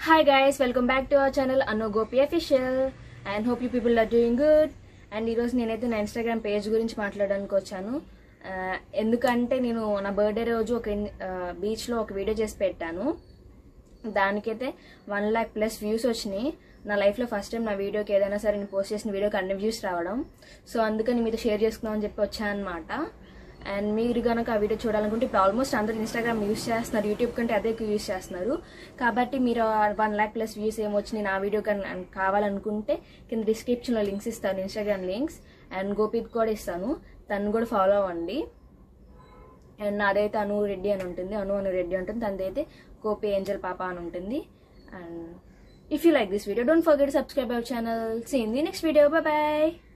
hi guys welcome back to our channel Anu Gopi official and hope you people are doing good and ఈరోజు నేనైతే నా Instagram page గురించి మాట్లాడడానికి వచ్చాను ఆ, ఎందుకంటే నేను నా బర్త్డే రోజు ఒక బీచ్లో ఒక వీడియో చేసి పెట్టాను దానికైతే వన్ ల్యాక్ ప్లస్ వ్యూస్ వచ్చినాయి నా లైఫ్లో ఫస్ట్ టైం నా వీడియోకి ఏదైనా సరే నేను పోస్ట్ చేసిన వీడియోకి అన్ని వ్యూస్ రావడం సో అందుకని మీతో షేర్ చేసుకుందాం అని చెప్పి వచ్చాను అనమాట అండ్ మీరు కనుక ఆ వీడియో చూడాలనుకుంటే ఇప్పుడు ఆల్మోస్ట్ అందరూ ఇన్స్టాగ్రామ్ యూస్ చేస్తున్నారు యూట్యూబ్ కంటే అదే ఎక్కువ యూస్ చేస్తున్నారు కాబట్టి మీరు వన్ ల్యాక్ ప్లస్ వ్యూస్ ఏమొచ్చినాయి నా వీడియో కన్నా కావాలనుకుంటే కింద డిస్క్రిప్షన్లో లింక్స్ ఇస్తాను ఇన్స్టాగ్రామ్ లింక్స్ అండ్ గోపిత్ కూడా ఇస్తాను తను కూడా ఫాలో అవ్వండి అండ్ నాదైతే అను రెడ్డి అని ఉంటుంది అను అను రెడ్డి ఉంటుంది తనదైతే గోపి ఏంజల్ పాప అని ఉంటుంది and if you like this video don't forget subscribe our channel see in the next video bye bye